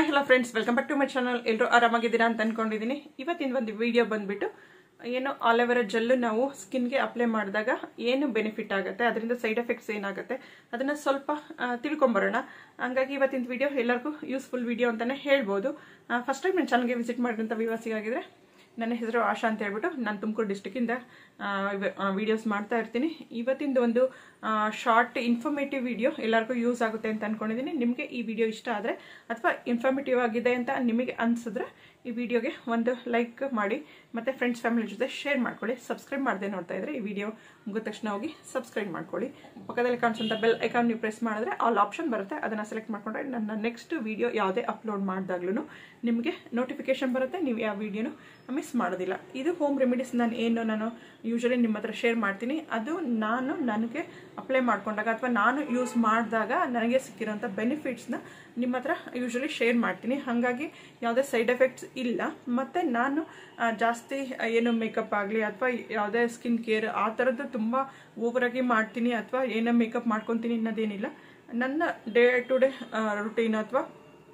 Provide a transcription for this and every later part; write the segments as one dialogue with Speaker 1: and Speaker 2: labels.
Speaker 1: hi hello friends welcome back to my channel ಎಲ್ಲರೂ ಆರಾಮಾಗಿದ್ದೀರಾ ಅಂತ ಅನ್ಕೊಂಡಿದ್ದೀನಿ ಇವತ್ತಿನ ಒಂದು ವಿಡಿಯೋ ಬಂದ್ಬಿಟ್ಟು ಏನು ಆಲೋವೆರಾ ಜೆಲ್ಲು ನಾವು ಸ್ಕಿನ್ಗೆ ಅಪ್ಲೈ ಮಾಡಿದಾಗ ಏನು ಬೆನಿಫಿಟ್ ಆಗುತ್ತೆ ಅದರಿಂದ ಸೈಡ್ ಎಫೆಕ್ಟ್ಸ್ ಏನಾಗುತ್ತೆ ಅದನ್ನು ಸ್ವಲ್ಪ ಆ, ತಿಳ್ಕೊಂಬರೋಣ ಹಂಗಾಗಿ ಇವತ್ತಿನ ವಿಡಿಯೋ ಎಲ್ಲರಿಗೂ ಯೂಸ್ಫುಲ್ ವಿಡಿಯೋ ಅಂತಲೇ ಹೇಳ್ಬೋದು ಫಸ್ಟ್ ಟೈಮ್ ನನ್ನ ಚಾನಲ್ಗೆ ವಿಸಿಟ್ ಮಾಡಿದಂಥ ವಿವಾಸಿಗಾಗಿದ್ರೆ ನನ್ನ ಹೆಸರು ಆಶಾ ಅಂತ ಹೇಳ್ಬಿಟ್ಟು ನಾನು ತುಮಕೂರು ಡಿಸ್ಟಿಕ್ಕಿಂದ ವಿಡಿಯೋಸ್ ಮಾಡ್ತಾ ಇರ್ತೀನಿ ಇವತ್ತಿಂದ ಒಂದು ಶಾರ್ಟ್ ಇನ್ಫಾರ್ಮೇಟಿವ್ ವಿಡಿಯೋ ಎಲ್ಲರಿಗೂ ಯೂಸ್ ಆಗುತ್ತೆ ಅಂತ ಅಂದ್ಕೊಂಡಿದ್ದೀನಿ ನಿಮಗೆ ಈ ವಿಡಿಯೋ ಇಷ್ಟ ಆದರೆ ಅಥವಾ ಇನ್ಫಾರ್ಮೇಟಿವ್ ಆಗಿದೆ ಅಂತ ನಿಮಗೆ ಅನಿಸಿದ್ರೆ ಈ ವಿಡಿಯೋಗೆ ಒಂದು ಲೈಕ್ ಮಾಡಿ ಮತ್ತು ಫ್ರೆಂಡ್ಸ್ ಫ್ಯಾಮಿಲಿ ಜೊತೆ ಶೇರ್ ಮಾಡ್ಕೊಳ್ಳಿ ಸಬ್ಸ್ಕ್ರೈಬ್ ಮಾಡದೆ ನೋಡ್ತಾ ಇದ್ರೆ ಈ ವಿಡಿಯೋ ಮುಗಿದ ತಕ್ಷಣ ಹೋಗಿ ಸಬ್ಸ್ಕ್ರೈಬ್ ಮಾಡ್ಕೊಳ್ಳಿ ಪಕ್ಕದಲ್ಲಿ ಕಾಣಿಸುವಂಥ ಬೆಲ್ ಐಕಾನ್ ನೀವು ಪ್ರೆಸ್ ಮಾಡಿದ್ರೆ ಆಲ್ ಆಪ್ಷನ್ ಬರುತ್ತೆ ಅದನ್ನು ಸೆಲೆಕ್ಟ್ ಮಾಡ್ಕೊಂಡ್ರೆ ನನ್ನ ನೆಕ್ಸ್ಟ್ ವಿಡಿಯೋ ಯಾವುದೇ ಅಪ್ಲೋಡ್ ಮಾಡಿದಾಗ್ಲೂ ನಿಮಗೆ ನೋಟಿಫಿಕೇಶನ್ ಬರುತ್ತೆ ನೀವು ಯಾವ ವಿಡಿಯೋನು ಮಿಸ್ ಮಾಡೋದಿಲ್ಲ ಇದು ಹೋಮ್ ರೆಮಿಡೀಸ್ ನಾನು ಏನು ನಾನು ಯೂಶಲಿ ನಿಮ್ಮ ಹತ್ರ ಶೇರ್ ಮಾಡ್ತೀನಿ ಅದು ನಾನು ನನಗೆ ಅಪ್ಲೈ ಮಾಡ್ಕೊಂಡಾಗ ಅಥವಾ ನಾನು ಯೂಸ್ ಮಾಡಿದಾಗ ನನಗೆ ಸಿಕ್ಕಿರೋಂಥ ಬೆನಿಫಿಟ್ಸ್ನ ನಿಮ್ಮ ಹತ್ರ ಯೂಶಲಿ ಶೇರ್ ಮಾಡ್ತೀನಿ ಹಾಗಾಗಿ ಯಾವುದೇ ಸೈಡ್ ಎಫೆಕ್ಟ್ಸ್ ಇಲ್ಲ ಮತ್ತು ನಾನು ಆ, ಜಾಸ್ತಿ ಏನು ಮೇಕಪ್ ಆಗಲಿ ಅಥವಾ ಯಾವುದೇ ಸ್ಕಿನ್ ಕೇರ್ ಆ ಥರದ್ದು ತುಂಬ ಓವರಾಗಿ ಮಾಡ್ತೀನಿ ಅಥವಾ ಏನೋ ಮೇಕಪ್ ಮಾಡ್ಕೊತೀನಿ ಅನ್ನೋದೇನಿಲ್ಲ ನನ್ನ ಡೇ ಟು ಡೇ ರುಟೀನ್ ಅಥವಾ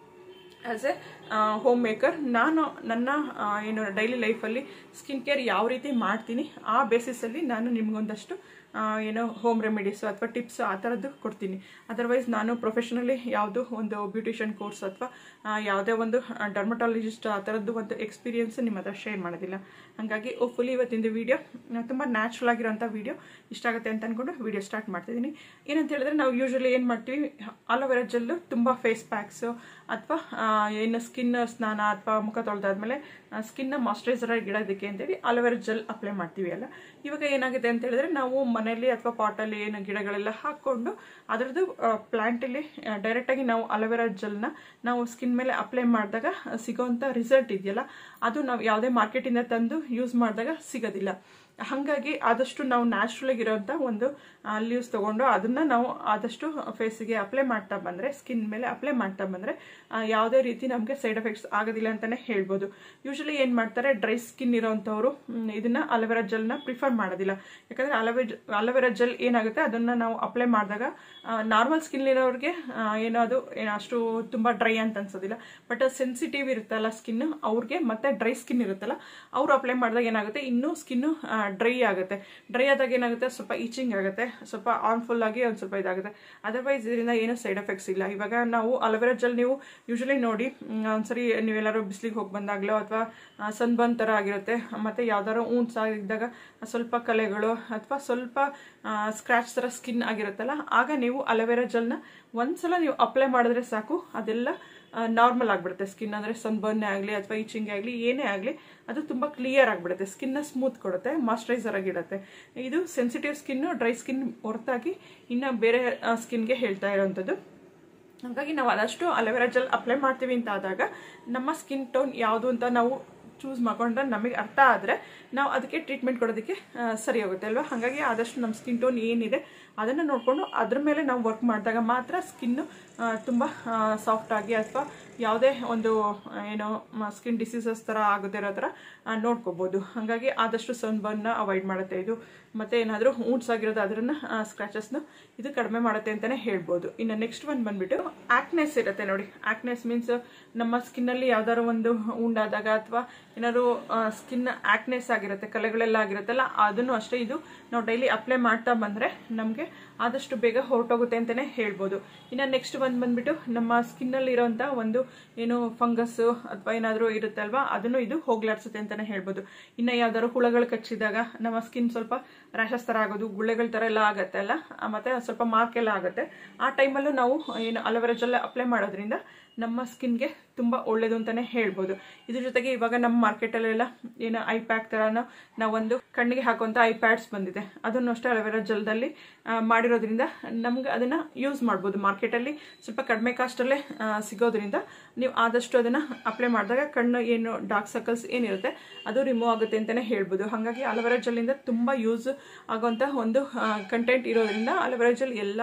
Speaker 1: ಆ್ಯಸ್ ಎ ಹೋಮ್ ಮೇಕರ್ ನಾನು ನನ್ನ ಆ, ಏನು ಡೈಲಿ ಲೈಫಲ್ಲಿ ಸ್ಕಿನ್ ಕೇರ್ ಯಾವ ರೀತಿ ಮಾಡ್ತೀನಿ ಆ ಬೇಸಿಸಲ್ಲಿ ನಾನು ನಿಮಗೊಂದಷ್ಟು ಆ, ಏನೋ ಹೋಮ್ ರೆಮಿಡೀಸು ಅಥವಾ ಟಿಪ್ಸು ಆ ಥರದ್ದು ಕೊಡ್ತೀನಿ ಅದರ್ವೈಸ್ ನಾನು ಪ್ರೊಫೆಷನಲಿ ಯಾವುದು ಒಂದು ಬ್ಯೂಟಿಷಿಯನ್ ಕೋರ್ಸ್ ಅಥವಾ ಯಾವುದೇ ಒಂದು ಡರ್ಮಟಾಲಜಿಸ್ಟ್ ಆ ಥರದ್ದು ಒಂದು ಎಕ್ಸ್ಪೀರಿಯನ್ಸ್ ನಿಮ್ಮ ಹತ್ರ ಶೇರ್ ಮಾಡೋದಿಲ್ಲ ಹಾಗಾಗಿ ಫುಲ್ ಇವತ್ತಿಂದು ವಿಡಿಯೋ ತುಂಬ ನ್ಯಾಚುರಲ್ ಆಗಿರೋಂಥ ವಿಡಿಯೋ ಇಷ್ಟ ಆಗುತ್ತೆ ಅಂತ ಅಂದ್ಕೊಂಡು ವಿಡಿಯೋ ಸ್ಟಾರ್ಟ್ ಮಾಡ್ತಿದ್ದೀನಿ ಏನಂತ ಹೇಳಿದ್ರೆ ನಾವು ಯೂಶಲಿ ಏನು ಮಾಡ್ತೀವಿ ಆಲೋವೆರಾ ಜೆಲ್ಲು ತುಂಬ ಫೇಸ್ ಪ್ಯಾಕ್ಸು ಅಥವಾ ಏನು ಸ್ಕಿನ್ ಸ್ನಾನ ಅಥವಾ ಮುಖ ತೊಳೆದಾದ್ಮೇಲೆ ಸ್ಕಿನ್ನ ಮಾಯ್ಶ್ಚರೈಸರ್ ಇಡೋದಕ್ಕೆ ಅಂತೇಳಿ ಆಲೋವೆರಾ ಜೆಲ್ ಅಪ್ಲೈ ಮಾಡ್ತೀವಿ ಅಲ್ಲ ಇವಾಗ ಏನಾಗಿದೆ ಅಂತ ಹೇಳಿದ್ರೆ ನಾವು ಮನೆಯಲ್ಲಿ ಅಥವಾ ಪಾಟಲ್ಲಿ ಏನು ಗಿಡಗಳೆಲ್ಲ ಹಾಕ್ಕೊಂಡು ಅದರದ್ದು ಪ್ಲಾಂಟಲ್ಲಿ ಡೈರೆಕ್ಟಾಗಿ ನಾವು ಅಲೋವೆರಾ ಜೆಲ್ನ ನಾವು ಸ್ಕಿನ್ ಮೇಲೆ ಅಪ್ಲೈ ಮಾಡಿದಾಗ ಸಿಗೋವಂಥ ರಿಸಲ್ಟ್ ಇದೆಯಲ್ಲ ಅದು ನಾವು ಯಾವುದೇ ಮಾರ್ಕೆಟಿಂದ ತಂದು ಯೂಸ್ ಮಾಡಿದಾಗ ಸಿಗೋದಿಲ್ಲ ಹಾಗಾಗಿ ಆದಷ್ಟು ನಾವು ನ್ಯಾಚುರಲ್ ಇರೋಂಥ ಒಂದು ಲೀವ್ಸ್ ತಗೊಂಡು ಅದನ್ನ ನಾವು ಆದಷ್ಟು ಫೇಸಿಗೆ ಅಪ್ಲೈ ಮಾಡ್ತಾ ಬಂದರೆ ಸ್ಕಿನ್ ಮೇಲೆ ಅಪ್ಲೈ ಮಾಡ್ತಾ ಬಂದರೆ ಯಾವುದೇ ರೀತಿ ನಮಗೆ ಸೈಡ್ ಎಫೆಕ್ಟ್ಸ್ ಆಗೋದಿಲ್ಲ ಅಂತಲೇ ಹೇಳ್ಬೋದು ಯೂಶಲಿ ಏನು ಮಾಡ್ತಾರೆ ಡ್ರೈ ಸ್ಕಿನ್ ಇರೋವಂಥವ್ರು ಮ್, ಇದನ್ನ ಅಲೋವೆರಾ ಜೆಲ್ನ ಪ್ರಿಫರ್ ಮಾಡೋದಿಲ್ಲ ಯಾಕಂದರೆ ಅಲೋವೆ ಅಲೋವೆರಾ ಜೆಲ್ ಏನಾಗುತ್ತೆ ಅದನ್ನು ನಾವು ಅಪ್ಲೈ ಮಾಡಿದಾಗ ನಾರ್ಮಲ್ ಸ್ಕಿನ್ ಇರೋರಿಗೆ ಏನೋ ಅದು ಏನು ಅಷ್ಟು ತುಂಬ ಡ್ರೈ ಅಂತ ಅನ್ಸೋದಿಲ್ಲ ಬಟ್ ಸೆನ್ಸಿಟಿವ್ ಇರುತ್ತಲ್ಲ ಸ್ಕಿನ್ ಅವ್ರಿಗೆ ಮತ್ತೆ ಡ್ರೈ ಸ್ಕಿನ್ ಇರುತ್ತಲ್ಲ ಅವ್ರು ಅಪ್ಲೈ ಮಾಡಿದಾಗ ಏನಾಗುತ್ತೆ ಇನ್ನೂ ಸ್ಕಿನ್ನು ಡ್ರೈ ಆಗುತ್ತೆ ಡ್ರೈ ಆದಾಗ ಏನಾಗುತ್ತೆ ಸ್ವಲ್ಪ ಈಚಿಂಗ್ ಆಗುತ್ತೆ ಸ್ವಲ್ಪ ಆನ್ಫುಲ್ ಆಗಿ ಒಂದು ಸ್ವಲ್ಪ ಇದಾಗುತ್ತೆ ಅದರ್ವೈಸ್ ಇದರಿಂದ ಏನೂ ಸೈಡ್ ಎಫೆಕ್ಟ್ಸ್ ಇಲ್ಲ ಇವಾಗ ನಾವು ಅಲೋವೆರಾ ಜೆಲ್ ನೀವು ಯೂಶಲಿ ನೋಡಿ ಮ್, ಒಂದ್ಸರಿ ನೀವೆಲ್ಲರೂ ಬಿಸಿಲಿಗೆ ಹೋಗಿ ಬಂದಾಗಲೋ ಅಥವಾ ಸನ್ಬರ್ನ್ ಥರ ಆಗಿರುತ್ತೆ ಮತ್ತು ಯಾವ್ದಾದ್ರು ಊನ್ಸ್ ಆಗಿದ್ದಾಗ ಸ್ವಲ್ಪ ಕಲೆಗಳು ಅಥವಾ ಸ್ವಲ್ಪ ಸ್ಕ್ರ್ಯಾಚ್ ಥರ ಸ್ಕಿನ್ ಆಗಿರುತ್ತಲ್ಲ ಆಗ ನೀವು ಅಲೋವೆರಾ ಜೆಲ್ನ ಒಂದ್ಸಲ ನೀವು ಅಪ್ಲೈ ಮಾಡಿದ್ರೆ ಸಾಕು ಅದೆಲ್ಲ ನಾರ್ಮಲ್ ಆಗಿಬಿಡುತ್ತೆ ಸ್ಕಿನ್ ಅಂದರೆ ಸನ್ಬರ್ನೇ ಆಗಲಿ ಅಥವಾ ಈಚಿಂಗ್ ಆಗಲಿ ಏನೇ ಆಗಲಿ ಅದು ತುಂಬ ಕ್ಲಿಯರ್ ಆಗಿಬಿಡುತ್ತೆ ಸ್ಕಿನ್ನ ಸ್ಮೂತ್ ಕೊಡುತ್ತೆ ಮಾಯ್ಶ್ಚರೈಸರ್ ಆಗಿಡುತ್ತೆ ಇದು ಸೆನ್ಸಿಟಿವ್ ಸ್ಕಿನ್ನು ಡ್ರೈ ಸ್ಕಿನ್ ಹೊರತಾಗಿ ಇನ್ನು ಬೇರೆ ಸ್ಕಿನ್ಗೆ ಹೇಳ್ತಾ ಇರೋವಂಥದ್ದು ಹಾಗಾಗಿ ನಾವು ಆದಷ್ಟು ಅಲೋವೆರಾ ಜೆಲ್ ಅಪ್ಲೈ ಮಾಡ್ತೀವಿ ಅಂತ ಆದಾಗ ನಮ್ಮ ಸ್ಕಿನ್ ಟೋನ್ ಯಾವುದು ಅಂತ ನಾವು ಚೂಸ್ ಮಾಡ್ಕೊಂಡ್ರೆ ನಮಗೆ ಅರ್ಥ ಆದರೆ ನಾವು ಅದಕ್ಕೆ ಟ್ರೀಟ್ಮೆಂಟ್ ಕೊಡೋದಕ್ಕೆ ಆ, ಸರಿ ಹೋಗುತ್ತೆ ಅಲ್ವಾ ಹಾಗಾಗಿ ಆದಷ್ಟು ನಮ್ಮ ಸ್ಕಿನ್ ಟೋನ್ ಏನಿದೆ ಅದನ್ನು ನೋಡಿಕೊಂಡು ಅದ್ರ ಮೇಲೆ ನಾವು ವರ್ಕ್ ಮಾಡಿದಾಗ ಮಾತ್ರ ಸ್ಕಿನ್ನು ತುಂಬ ಸಾಫ್ಟ್ ಆಗಿ ಅಥವಾ ಯಾವುದೇ ಒಂದು ಆ, ಏನೋ ಸ್ಕಿನ್ ಡಿಸೀಸಸ್ ಥರ ಆಗದೇ ಇರೋ ಥರ ಆ, ನೋಡ್ಕೋಬೋದು ಹಾಗಾಗಿ ಆದಷ್ಟು ಸನ್ಬರ್ನ್ನ ಅವಾಯ್ಡ್ ಮಾಡುತ್ತೆ ಇದು ಮತ್ತು ಏನಾದರೂ ಊಟ್ಸ್ ಆಗಿರೋದು ಅದನ್ನ ಸ್ಕ್ರಾಚಸ್ನ ಇದು ಕಡಿಮೆ ಮಾಡುತ್ತೆ ಅಂತಲೇ ಹೇಳ್ಬೋದು ಇನ್ನು ನೆಕ್ಸ್ಟ್ ಒಂದು ಬಂದ್ಬಿಟ್ಟು ಆಕ್ನೆಸ್ ಇರುತ್ತೆ ನೋಡಿ ಆಕ್ನೆಸ್ ಮೀನ್ಸ್ ನಮ್ಮ ಸ್ಕಿನ್ನಲ್ಲಿ ಯಾವ್ದಾದ್ರು ಒಂದು ಉಂಡಾದಾಗ ಅಥವಾ ಏನಾದ್ರು ಸ್ಕಿನ್ ಆಕ್ನೆಸ್ ಆಗಿರುತ್ತೆ ಕಲೆಗಳೆಲ್ಲ ಆಗಿರುತ್ತಲ್ಲ ಅದನ್ನು ಅಷ್ಟೇ ಇದು ನಾವು ಡೈಲಿ ಅಪ್ಲೈ ಮಾಡ್ತಾ ಬಂದರೆ ನಮಗೆ ಆದಷ್ಟು ಬೇಗ ಹೊರಟೋಗುತ್ತೆ ಅಂತಲೇ ಹೇಳ್ಬೋದು ಇನ್ನು ನೆಕ್ಸ್ಟ್ ಒಂದು ಬಂದ್ಬಿಟ್ಟು ನಮ್ಮ ಸ್ಕಿನ್ನಲ್ಲಿ ಇರೋಂಥ ಒಂದು ಏನು ಫಂಗಸ್ಸು ಅಥವಾ ಏನಾದರೂ ಇರುತ್ತೆ ಅಲ್ವಾ ಅದನ್ನು ಇದು ಹೋಗ್ಲಾಡ್ಸುತ್ತೆ ಅಂತಲೇ ಹೇಳ್ಬೋದು ಇನ್ನು ಯಾವ್ದಾದ್ರು ಹುಳಗಳು ಕಚ್ಚಿದಾಗ ನಮ್ಮ ಸ್ಕಿನ್ ಸ್ವಲ್ಪ ರ್ಯಾಷಸ್ ಥರ ಆಗೋದು ಗುಳ್ಳೆಗಳ ಥರ ಎಲ್ಲ ಆಗುತ್ತೆ ಅಲ್ಲ ಆ, ಮತ್ತೆ ಸ್ವಲ್ಪ ಮಾರ್ಕ್ ಎಲ್ಲ ಆಗುತ್ತೆ ಆ ಟೈಮಲ್ಲೂ ನಾವು ಏನು ಅಲೋವೆರಾ ಜೆಲ್ ಅಪ್ಲೈ ಮಾಡೋದ್ರಿಂದ ನಮ್ಮ ಸ್ಕಿನ್ಗೆ ತುಂಬ ಒಳ್ಳೇದು ಅಂತಲೇ ಹೇಳ್ಬೋದು ಇದ್ರ ಜೊತೆಗೆ ಇವಾಗ ನಮ್ಮ ಮಾರ್ಕೆಟಲ್ಲೆಲ್ಲ ಏನು ಐ ಪ್ಯಾಕ್ ಥರನೋ ನಾವೊಂದು ಕಣ್ಣಿಗೆ ಹಾಕುವಂಥ ಐ ಪ್ಯಾಡ್ಸ್ ಬಂದಿದೆ ಅದನ್ನು ಅಷ್ಟೇ ಅಲೋವೆರಾ ಜೆಲ್ದಲ್ಲಿ ಮಾಡಿರೋದ್ರಿಂದ ನಮ್ಗೆ ಅದನ್ನು ಯೂಸ್ ಮಾಡ್ಬೋದು ಮಾರ್ಕೆಟಲ್ಲಿ ಸ್ವಲ್ಪ ಕಡಿಮೆ ಕಾಸ್ಟಲ್ಲೇ ಸಿಗೋದ್ರಿಂದ ನೀವು ಆದಷ್ಟು ಅದನ್ನು ಅಪ್ಲೈ ಮಾಡಿದಾಗ ಕಣ್ಣು ಏನು ಡಾರ್ಕ್ ಸರ್ಕಲ್ಸ್ ಏನಿರುತ್ತೆ ಅದು ರಿಮೂವ್ ಆಗುತ್ತೆ ಅಂತಲೇ ಹೇಳ್ಬೋದು ಹಾಗಾಗಿ ಅಲೋವೆರಾ ಜೆಲ್ಲಿಂದ ತುಂಬ ಯೂಸ್ ಆಗುವಂಥ ಒಂದು ಕಂಟೆಂಟ್ ಇರೋದ್ರಿಂದ ಅಲೋವೆರಾ ಜೆಲ್ ಎಲ್ಲ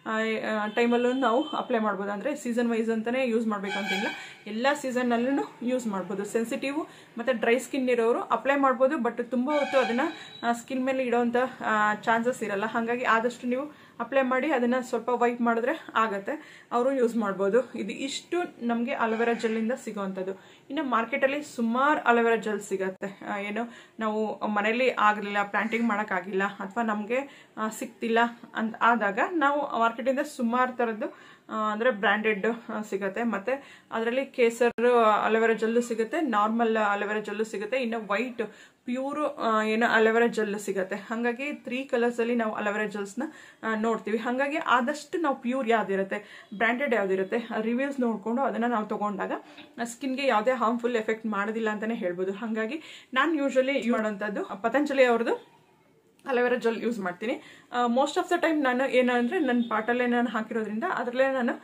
Speaker 1: ಟೈಮಲ್ಲೂ ನಾವು ಅಪ್ಲೈ ಮಾಡ್ಬೋದು ಅಂದರೆ ಸೀಸನ್ ವೈಸ್ ಅಂತಲೇ ಯೂಸ್ ಮಾಡಬೇಕು ಅಂತಿಲ್ಲ ಎಲ್ಲ ಸೀಸನ್ನಲ್ಲೂ ಯೂಸ್ ಮಾಡ್ಬೋದು ಸೆನ್ಸಿಟಿವ್ ಮತ್ತು ಡ್ರೈ ಸ್ಕಿನ್ ಇರೋರು ಅಪ್ಲೈ ಮಾಡ್ಬೋದು ಬಟ್ ತುಂಬ ಹೊತ್ತು ಅದನ್ನು ಸ್ಕಿನ್ ಮೇಲೆ ಇಡೋವಂಥ ಚಾನ್ಸಸ್ ಇರಲ್ಲ ಹಾಗಾಗಿ ಆದಷ್ಟು ನೀವು ಅಪ್ಲೈ ಮಾಡಿ ಅದನ್ನು ಸ್ವಲ್ಪ ವೈಪ್ ಮಾಡಿದ್ರೆ ಆಗತ್ತೆ ಅವರು ಯೂಸ್ ಮಾಡ್ಬೋದು ಇದು ಇಷ್ಟು ನಮಗೆ ಅಲೋವೆರಾ ಜೆಲ್ಲಿಂದ ಸಿಗೋವಂಥದ್ದು ಇನ್ನು ಮಾರ್ಕೆಟಲ್ಲಿ ಸುಮಾರು ಅಲೋವೆರಾ ಜೆಲ್ ಸಿಗತ್ತೆ ಆ, ಏನು ನಾವು ಮನೇಲಿ ಆಗಲಿಲ್ಲ ಪ್ಲಾಂಟಿಂಗ್ ಮಾಡೋಕ್ಕಾಗಿಲ್ಲ ಅಥವಾ ನಮಗೆ ಸಿಗ್ತಿಲ್ಲ ಅಂತ ಆದಾಗ ನಾವು ಮಾರ್ಕೆಟಿಂದ ಸುಮಾರು ಥರದ್ದು ಆ, ಅಂದ್ರೆ ಬ್ರ್ಯಾಂಡೆಡ್ ಸಿಗುತ್ತೆ ಮತ್ತೆ ಅದರಲ್ಲಿ ಕೇಸರ್ ಅಲೋವೆರಾ ಜೆಲ್ಲು ಸಿಗುತ್ತೆ ನಾರ್ಮಲ್ ಅಲೋವೆರಾ ಜೆಲ್ಲು ಸಿಗುತ್ತೆ ಇನ್ನು ವೈಟ್ ಪ್ಯೂರ್ ಏನೋ ಅಲೋವೆರಾ ಜೆಲ್ ಸಿಗುತ್ತೆ ಹಾಗಾಗಿ ತ್ರೀ ಕಲರ್ಸ್ ಅಲ್ಲಿ ನಾವು ಅಲೋವೆರಾ ಜೆಲ್ಸ್ನ ನೋಡ್ತೀವಿ ಹಾಗಾಗಿ ಆದಷ್ಟು ನಾವು ಪ್ಯೂರ್ ಯಾವ್ದಿರುತ್ತೆ ಬ್ರ್ಯಾಂಡೆಡ್ ಯಾವ್ದಿರುತ್ತೆ ರಿವ್ಯೂಸ್ ನೋಡಿಕೊಂಡು ಅದನ್ನ ನಾವು ತಗೊಂಡಾಗ ಸ್ಕಿನ್ಗೆ ಯಾವುದೇ ಹಾರ್ಮ್ಫುಲ್ ಎಫೆಕ್ಟ್ ಮಾಡೋದಿಲ್ಲ ಅಂತಾನೆ ಹೇಳ್ಬೋದು ಹಾಗಾಗಿ ನಾನು ಯೂಶಲಿ ಮಾಡೋಂಥದ್ದು ಪತಂಜಲಿ ಅವ್ರದ್ದು ಅಲೋವೆರಾ ಜೆಲ್ ಯೂಸ್ ಮಾಡ್ತೀನಿ ಮೋಸ್ಟ್ ಆಫ್ ದ ಟೈಮ್ ನಾನು ಏನಂದರೆ ನನ್ನ ಪಾಟಲ್ಲೇ ನಾನು ಹಾಕಿರೋದ್ರಿಂದ ಅದರಲ್ಲೇ ನಾನು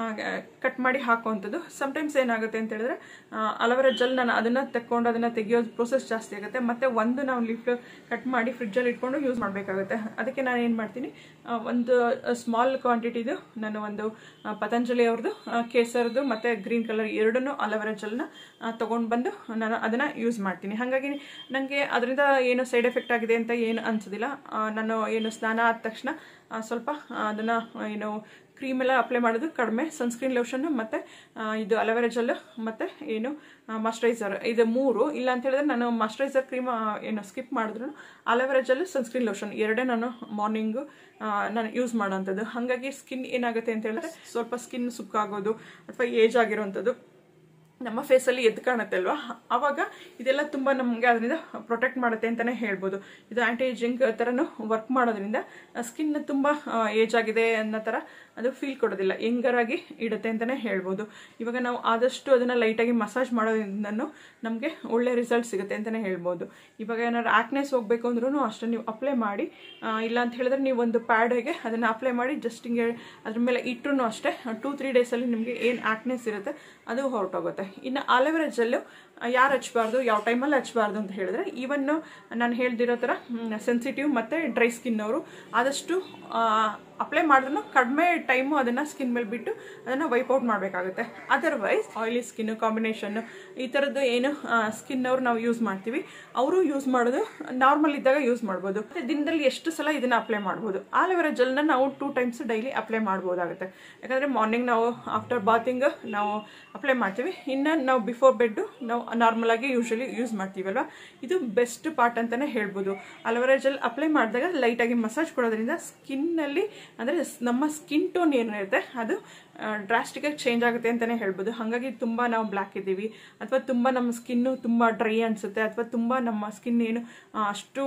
Speaker 1: ಕಟ್ ಮಾಡಿ ಹಾಕುವಂಥದ್ದು ಸಮ್ಟೈಮ್ಸ್ ಏನಾಗುತ್ತೆ ಅಂತ ಹೇಳಿದ್ರೆ ಅಲೋವೆರಾ ಜೆಲ್ ನಾನು ಅದನ್ನು ತೆಕ್ಕೊಂಡು ಅದನ್ನು ತೆಗಿಯೋದು ಪ್ರೊಸೆಸ್ ಜಾಸ್ತಿ ಆಗುತ್ತೆ ಮತ್ತು ಒಂದು ನಾವು ಲಿಫ್ಟ್ ಕಟ್ ಮಾಡಿ ಫ್ರಿಡ್ಜಲ್ಲಿ ಇಟ್ಕೊಂಡು ಯೂಸ್ ಮಾಡಬೇಕಾಗುತ್ತೆ ಅದಕ್ಕೆ ನಾನು ಏನು ಮಾಡ್ತೀನಿ ಆ, ಒಂದು ಸ್ಮಾಲ್ ಕ್ವಾಂಟಿಟಿದು ನಾನು ಒಂದು ಆ, ಪತಂಜಲಿ ಅವ್ರದ್ದು ಆ, ಕೇಸರ್ದು ಮತ್ತು ಗ್ರೀನ್ ಕಲರ್ ಎರಡನ್ನೂ ಅಲೋವೆರಾ ಜೆಲ್ನ ತೊಗೊಂಡು ಬಂದು ನಾನು ಅದನ್ನು ಯೂಸ್ ಮಾಡ್ತೀನಿ ಹಾಗಾಗಿ ನನಗೆ ಅದರಿಂದ ಏನು ಸೈಡ್ ಎಫೆಕ್ಟ್ ಆಗಿದೆ ಅಂತ ಏನು ಅನ್ಸೋದಿಲ್ಲ ಆ, ನಾನು ಏನು ಸ್ನಾನ ಆದ ತಕ್ಷಣ ಆ, ಸ್ವಲ್ಪ ಅದನ್ನು ಏನು ಕ್ರೀಮ್ ಎಲ್ಲ ಅಪ್ಲೈ ಮಾಡೋದು ಕಡಿಮೆ ಸನ್ಸ್ಕ್ರೀನ್ ಲೋಷನ್ ಮತ್ತು ಇದು ಅಲೋವೆರಾ ಜೆಲ್ ಮತ್ತು ಏನು ಮಾಯ್ಶ್ಚರೈಸರ್ ಇದು ಮೂರು ಇಲ್ಲ ಅಂತ ಹೇಳಿದ್ರೆ ನಾನು ಮಾಯ್ಶ್ಚರೈಸರ್ ಕ್ರೀಮ್ ಏನು ಸ್ಕಿಪ್ ಮಾಡಿದ್ರು ಅಲೋವೆರಾ ಜೆಲ್ ಸನ್ಸ್ಕ್ರೀನ್ ಲೋಷನ್ ಎರಡೇ ನಾನು ಮಾರ್ನಿಂಗು ನಾನು ಯೂಸ್ ಮಾಡೋವಂಥದ್ದು ಹಾಗಾಗಿ ಸ್ಕಿನ್ ಏನಾಗುತ್ತೆ ಅಂತ ಹೇಳಿದ್ರೆ ಸ್ವಲ್ಪ ಸ್ಕಿನ್ ಸುಕ್ಕಾಗೋದು ಅಥವಾ ಏಜ್ ಆಗಿರೋವಂಥದ್ದು ನಮ್ಮ ಫೇಸಲ್ಲಿ ಎದ್ದು ಕಾಣುತ್ತೆ ಅಲ್ವಾ ಅವಾಗ ಇದೆಲ್ಲ ತುಂಬ ನಮಗೆ ಅದರಿಂದ ಪ್ರೊಟೆಕ್ಟ್ ಮಾಡುತ್ತೆ ಅಂತಲೇ ಹೇಳ್ಬೋದು ಇದು ಆ್ಯಂಟಿ ಏಜಿಂಗ್ ಥರನೂ ವರ್ಕ್ ಮಾಡೋದ್ರಿಂದ ಸ್ಕಿನ್ ತುಂಬ ಏಜ್ ಆಗಿದೆ ಅನ್ನೋ ಥರ ಅದು ಫೀಲ್ ಕೊಡೋದಿಲ್ಲ ಯಂಗರಾಗಿ ಇಡುತ್ತೆ ಅಂತಲೇ ಹೇಳ್ಬೋದು ಇವಾಗ ನಾವು ಆದಷ್ಟು ಅದನ್ನು ಲೈಟಾಗಿ ಮಸಾಜ್ ಮಾಡೋದ್ರಿಂದನೂ ನಮಗೆ ಒಳ್ಳೆ ರಿಸಲ್ಟ್ ಸಿಗುತ್ತೆ ಅಂತಲೇ ಹೇಳ್ಬೋದು ಇವಾಗ ಏನಾದ್ರು ಆಕ್ನೆಸ್ ಹೋಗಬೇಕು ಅಂದ್ರೂ ಅಷ್ಟೇ ನೀವು ಅಪ್ಲೈ ಮಾಡಿ ಆ, ಇಲ್ಲ ಅಂತ ಹೇಳಿದ್ರೆ ನೀವು ಒಂದು ಪ್ಯಾಡಿಗೆ ಅದನ್ನು ಅಪ್ಲೈ ಮಾಡಿ ಜಸ್ಟ್ ಹಿಂಗೆ ಅದ್ರ ಮೇಲೆ ಇಟ್ಟರು ಅಷ್ಟೇ ಟೂ ತ್ರೀ ಡೇಸಲ್ಲಿ ನಿಮಗೆ ಏನು ಆಕ್ನೆಸ್ ಇರುತ್ತೆ ಅದು ಹೊರಟೋಗುತ್ತೆ ಇನ್ನು ಅಲೋವೆರಾ ಜೆಲ್ಲು ಯಾರು ಹಚ್ಬಾರ್ದು ಯಾವ ಟೈಮಲ್ಲಿ ಹಚ್ಬಾರ್ದು ಅಂತ ಹೇಳಿದ್ರೆ ಈವನ್ನು ನಾನು ಹೇಳ್ದಿರೋ ಥರ ಸೆನ್ಸಿಟಿವ್ ಮತ್ತು ಡ್ರೈ ಸ್ಕಿನ್ ಅವರು ಆದಷ್ಟು ಅಪ್ಲೈ ಮಾಡಿದ್ರು ಕಡಿಮೆ ಟೈಮು ಅದನ್ನು ಸ್ಕಿನ್ ಮೇಲೆ ಬಿಟ್ಟು ಅದನ್ನು ವೈಪ್ ಔಟ್ ಮಾಡಬೇಕಾಗುತ್ತೆ ಅದರ್ವೈಸ್ ಆಯಿಲಿ ಸ್ಕಿನ್ ಕಾಂಬಿನೇಷನ್ ಈ ಥರದ್ದು ಏನು ಸ್ಕಿನ್ ಅವ್ರು ನಾವು ಯೂಸ್ ಮಾಡ್ತೀವಿ ಅವರು ಯೂಸ್ ಮಾಡೋದು ನಾರ್ಮಲ್ ಇದ್ದಾಗ ಯೂಸ್ ಮಾಡ್ಬೋದು ಮತ್ತೆ ದಿನದಲ್ಲಿ ಎಷ್ಟು ಸಲ ಇದನ್ನು ಅಪ್ಲೈ ಮಾಡ್ಬೋದು ಆಲೋವೆರಾ ಜೆಲ್ನ ನಾವು ಟೂ ಟೈಮ್ಸ್ ಡೈಲಿ ಅಪ್ಲೈ ಮಾಡ್ಬೋದಾಗುತ್ತೆ ಯಾಕಂದರೆ ಮಾರ್ನಿಂಗ್ ನಾವು ಆಫ್ಟರ್ ಬಾತಿಂಗ್ ನಾವು ಅಪ್ಲೈ ಮಾಡ್ತೀವಿ ಇನ್ನು ನಾವು ಬಿಫೋರ್ ಬೆಡ್ಡು ನಾವು ನಾರ್ಮಲ್ ಆಗಿ ಯೂಶಲಿ ಯೂಸ್ ಮಾಡ್ತೀವಲ್ವ ಇದು ಬೆಸ್ಟ್ ಪಾರ್ಟ್ ಅಂತಲೇ ಹೇಳ್ಬೋದು ಅಲೋವೆರಾ ಜೆಲ್ ಅಪ್ಲೈ ಮಾಡಿದಾಗ ಲೈಟಾಗಿ ಮಸಾಜ್ ಕೊಡೋದ್ರಿಂದ ಸ್ಕಿನ್ನಲ್ಲಿ ಅಂದರೆ ನಮ್ಮ ಸ್ಕಿನ್ ಟೋನ್ ಏನಿರುತ್ತೆ ಅದು ಡ್ರಾಸ್ಟಿಕಾಗಿ ಚೇಂಜ್ ಆಗುತ್ತೆ ಅಂತಲೇ ಹೇಳ್ಬೋದು ಹಾಗಾಗಿ ತುಂಬ ನಾವು ಬ್ಲ್ಯಾಕ್ ಇದ್ದೀವಿ ಅಥವಾ ತುಂಬ ನಮ್ಮ ಸ್ಕಿನ್ನು ತುಂಬ ಡ್ರೈ ಅನಿಸುತ್ತೆ ಅಥವಾ ತುಂಬ ನಮ್ಮ ಸ್ಕಿನ್ ಏನು ಆ, ಅಷ್ಟು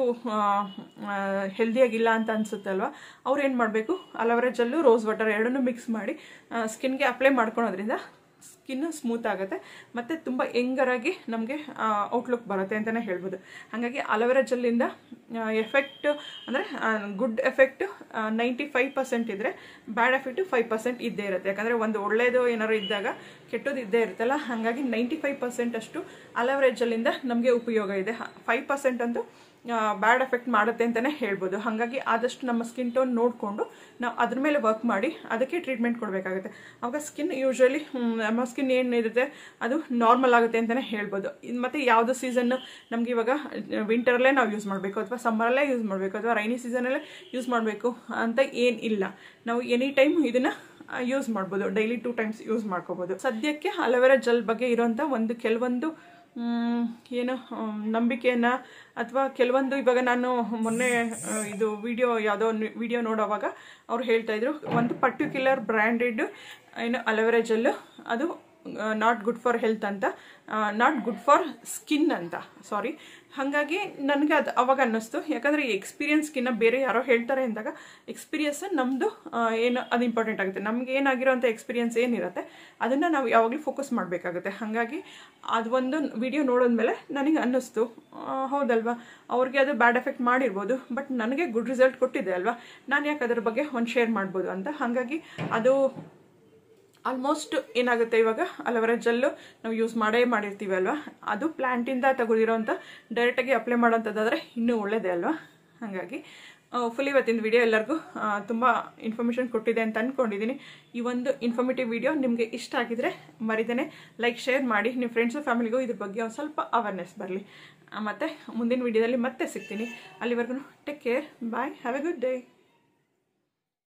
Speaker 1: ಹೆಲ್ದಿಯಾಗಿಲ್ಲ ಅಂತ ಅನಿಸುತ್ತೆ ಅಲ್ವಾ ಅವ್ರು ಏನು ಮಾಡಬೇಕು ಅಲೋವೆರಾ ಜೆಲ್ಲು ರೋಸ್ ವಾಟರ್ ಎರಡನ್ನೂ ಮಿಕ್ಸ್ ಮಾಡಿ ಸ್ಕಿನ್ಗೆ ಅಪ್ಲೈ ಮಾಡ್ಕೊಳೋದ್ರಿಂದ ಸ್ಕಿನ್ ಸ್ಮೂತ್ ಆಗುತ್ತೆ ಮತ್ತು ತುಂಬ ಎಂಗರಾಗಿ ನಮಗೆ ಔಟ್ಲುಕ್ ಬರುತ್ತೆ ಅಂತಲೇ ಹೇಳ್ಬೋದು ಹಾಗಾಗಿ ಅಲೋವೆರಾ ಜೆಲ್ಲಿಂದ ಎಫೆಕ್ಟ್ ಅಂದರೆ good effect ninety five percent ಇದ್ದರೆ ಬ್ಯಾಡ್ ಎಫೆಕ್ಟ್ ಫೈವ್ ಪರ್ಸೆಂಟ್ ಇದ್ದೇ ಇರುತ್ತೆ ಯಾಕಂದರೆ ಒಂದು ಒಳ್ಳೆಯದು ಏನಾದ್ರು ಇದ್ದಾಗ ಕೆಟ್ಟದ್ದು ಇದ್ದೇ ಇರುತ್ತಲ್ಲ ಹಾಗಾಗಿ ನೈಂಟಿ ಫೈವ್ ಪರ್ಸೆಂಟ್ ಅಷ್ಟು ಅಲೋವೆರಾ ಜೆಲ್ಲಿಂದ ನಮಗೆ ಉಪಯೋಗ ಇದೆ ಫೈವ್ ಪರ್ಸೆಂಟ್ ಅಂತೂ ಬ್ಯಾಡ್ ಎಫೆಕ್ಟ್ ಮಾಡುತ್ತೆ ಅಂತಲೇ ಹೇಳ್ಬೋದು ಹಾಗಾಗಿ ಆದಷ್ಟು ನಮ್ಮ ಸ್ಕಿನ್ ಟೋನ್ ನೋಡಿಕೊಂಡು ನಾವು ಅದ್ರ ಮೇಲೆ ವರ್ಕ್ ಮಾಡಿ ಅದಕ್ಕೆ ಟ್ರೀಟ್ಮೆಂಟ್ ಕೊಡಬೇಕಾಗುತ್ತೆ ಆವಾಗ ಸ್ಕಿನ್ ಯೂಶ್ವಲಿ ನಮ್ಮ ಸ್ಕಿನ್ ಏನಿರುತ್ತೆ ಅದು ನಾರ್ಮಲ್ ಆಗುತ್ತೆ ಅಂತಲೇ ಹೇಳ್ಬೋದು ಇನ್ ಮತ್ತೆ ಯಾವುದು ಸೀಸನ್ ನಮ್ಗೆ ಇವಾಗ ವಿಂಟರಲ್ಲೇ ನಾವು ಯೂಸ್ ಮಾಡಬೇಕು ಅಥವಾ ಸಮ್ಮರಲ್ಲೇ ಯೂಸ್ ಮಾಡಬೇಕು ಅಥವಾ ರೈನಿ ಸೀಸನಲ್ಲೇ ಯೂಸ್ ಮಾಡಬೇಕು ಅಂತ ಏನು ಇಲ್ಲ ನಾವು ಎನಿ ಟೈಮ್ ಇದನ್ನು ಯೂಸ್ ಮಾಡ್ಬೋದು ಡೈಲಿ ಟೂ ಟೈಮ್ಸ್ ಯೂಸ್ ಮಾಡ್ಕೋಬೋದು ಸದ್ಯಕ್ಕೆ ಅಲೋವೆರಾ ಜೆಲ್ ಬಗ್ಗೆ ಇರೋಂಥ ಒಂದು ಕೆಲವೊಂದು ಮ್, ಏನು ಮ್, ನಂಬಿಕೆಯನ್ನ ಅಥವಾ ಕೆಲವೊಂದು ಇವಾಗ ನಾನು ಮೊನ್ನೆ ಆ, ಇದು ವಿಡಿಯೋ ಯಾವುದೋ ವಿಡಿಯೋ ನೋಡೋವಾಗ ಅವ್ರು ಹೇಳ್ತಾ ಇದ್ರು ಒಂದು ಪರ್ಟಿಕ್ಯುಲರ್ ಬ್ರ್ಯಾಂಡೆಡ್ ಏನು ಅಲೋವೆರಾ ಜೆಲ್ಲು ಅದು ನಾಟ್ ಗುಡ್ ಫಾರ್ ಹೆಲ್ತ್ ಅಂತ ನಾಟ್ ಗುಡ್ ಫಾರ್ ಸ್ಕಿನ್ ಅಂತ ಸಾರಿ ಹಾಗಾಗಿ ನನಗೆ ಅದು ಅವಾಗ ಅನ್ನಿಸ್ತು ಯಾಕಂದರೆ ಈ ಎಕ್ಸ್ಪೀರಿಯನ್ಸ್ಗಿನ್ನ ಬೇರೆ ಯಾರೋ ಹೇಳ್ತಾರೆ ಅಂದಾಗ ಎಕ್ಸ್ಪೀರಿಯನ್ಸ್ ನಮ್ಮದು ಏನು ಅದು ಇಂಪಾರ್ಟೆಂಟ್ ಆಗುತ್ತೆ ನಮ್ಗೆ ಏನಾಗಿರೋಂಥ ಎಕ್ಸ್ಪೀರಿಯನ್ಸ್ ಏನಿರುತ್ತೆ ಅದನ್ನು ನಾವು ಯಾವಾಗಲೂ ಫೋಕಸ್ ಮಾಡಬೇಕಾಗುತ್ತೆ ಹಾಗಾಗಿ ಅದು ಒಂದು ವಿಡಿಯೋ ನೋಡಿದ್ಮೇಲೆ ನನಗೆ ಅನ್ನಿಸ್ತು ಆ, ಹೌದಲ್ವಾ ಅವ್ರಿಗೆ ಅದು ಬ್ಯಾಡ್ ಎಫೆಕ್ಟ್ ಮಾಡಿರ್ಬೋದು ಬಟ್ ನನಗೆ ಗುಡ್ ರಿಸಲ್ಟ್ ಕೊಟ್ಟಿದೆ ಅಲ್ವಾ ನಾನು ಯಾಕೆ ಅದ್ರ ಬಗ್ಗೆ ಒಂದು ಶೇರ್ ಮಾಡ್ಬೋದು ಅಂತ ಹಾಗಾಗಿ ಅದು ಆಲ್ಮೋಸ್ಟ್ ಏನಾಗುತ್ತೆ ಇವಾಗ ಅಲೋವೆರಾ ಜೆಲ್ಲು ನಾವು ಯೂಸ್ ಮಾಡೇ ಮಾಡಿರ್ತೀವಿ ಅಲ್ವಾ ಅದು ಪ್ಲ್ಯಾಂಟಿಂದ ತಗೊಳಿರೋಂಥ ಡೈರೆಕ್ಟಾಗಿ ಅಪ್ಲೈ ಮಾಡೋಂಥದ್ದಾದರೆ ಇನ್ನೂ ಒಳ್ಳೇದೇ ಅಲ್ವಾ ಹಾಗಾಗಿ ಫುಲ್ ಇವತ್ತಿನ ವಿಡಿಯೋ ಎಲ್ಲರಿಗೂ ತುಂಬ ಇನ್ಫಾರ್ಮೇಷನ್ ಕೊಟ್ಟಿದೆ ಅಂತ ಅಂದ್ಕೊಂಡಿದ್ದೀನಿ ಈ ಒಂದು ಇನ್ಫಾರ್ಮೇಟಿವ್ ವಿಡಿಯೋ ನಿಮಗೆ ಇಷ್ಟ ಆಗಿದ್ರೆ ಮರಿದೇನೆ ಲೈಕ್ ಶೇರ್ ಮಾಡಿ ನಿಮ್ಮ ಫ್ರೆಂಡ್ಸು ಫ್ಯಾಮಿಲಿಗೂ ಇದ್ರ ಬಗ್ಗೆ ಒಂದು ಸ್ವಲ್ಪ ಅವೇರ್ನೆಸ್ ಬರಲಿ ಮತ್ತು ಮುಂದಿನ ವಿಡಿಯೋದಲ್ಲಿ ಮತ್ತೆ ಸಿಗ್ತೀನಿ ಅಲ್ಲಿವರೆಗೂ take care bye have a good day